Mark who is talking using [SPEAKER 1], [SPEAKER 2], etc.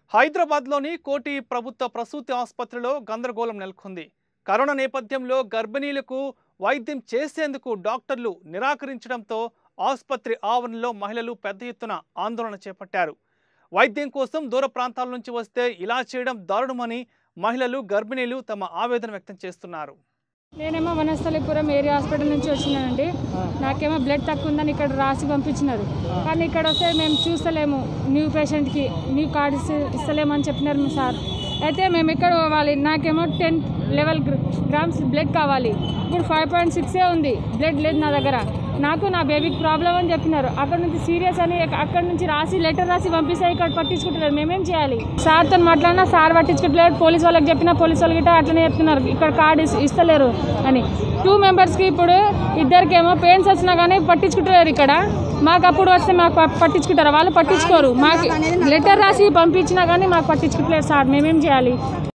[SPEAKER 1] హైదరాబాద్లోని కోటి ప్రభుత్వ ప్రసూతి ఆసుపత్రిలో గందరగోళం నెలకొంది కరోనా నేపథ్యంలో గర్భిణీలకు వైద్యం చేసేందుకు డాక్టర్లు నిరాకరించడంతో ఆసుపత్రి ఆవరణలో మహిళలు పెద్ద ఎత్తున ఆందోళన చేపట్టారు వైద్యం కోసం దూర ప్రాంతాల నుంచి వస్తే ఇలా చేయడం దారుణమని మహిళలు గర్భిణీలు తమ ఆవేదన వ్యక్తం చేస్తున్నారు
[SPEAKER 2] నేనేమో వనస్థలిపురం ఏరియా హాస్పిటల్ నుంచి వచ్చినానండి నాకేమో బ్లడ్ తక్కువ ఉందని ఇక్కడ రాసి పంపించినారు కానీ ఇక్కడ వస్తే మేము చూస్తలేము న్యూ పేషెంట్కి న్యూ కార్డు ఇస్- ఇస్తలేము అని చెప్పినారు మీ సార్ అయితే మేము ఎక్కడ పోవాలి నాకేమో టెన్ లెవెల్ గ్రామ్స్ బ్లడ్ కావాలి ఇప్పుడు ఫైవ్ పాయింట్ సిక్సే ఉంది బ్లడ్ లేదు నా దగ్గర నాకు నా బేబీకి ప్రాబ్లం అని చెప్పినారు అక్కడ నుంచి సీరియస్ అని అక్కడ నుంచి రాసి లెటర్ రాసి పంపిస్తే ఇక్కడ పట్టించుకుంటున్నారు మేమేం చేయాలి సార్తో మాట్లాడినా సార్ పట్టించుకుంటలేరు పోలీస్ వాళ్ళకి చెప్పినా పోలీస్ వాళ్ళకి గిట్ట అట్లనే చెప్తున్నారు ఇక్కడ కార్డు ఇస్- ఇస్తలేరు అని టూ మెంబర్స్కి ఇప్పుడు ఇద్దరికేమో పెయిన్స్ వచ్చినా కానీ పట్టించుకుంటలేరు ఇక్కడ మాకు అప్పుడు వస్తే మాకు ప- పట్టించుకుంటారు వాళ్ళు పట్టించుకోరు మాకు లెటర్ రాసి పంపించినా కానీ మాకు పట్టించుకుంటలేరు సార్ మేమేం చేయాలి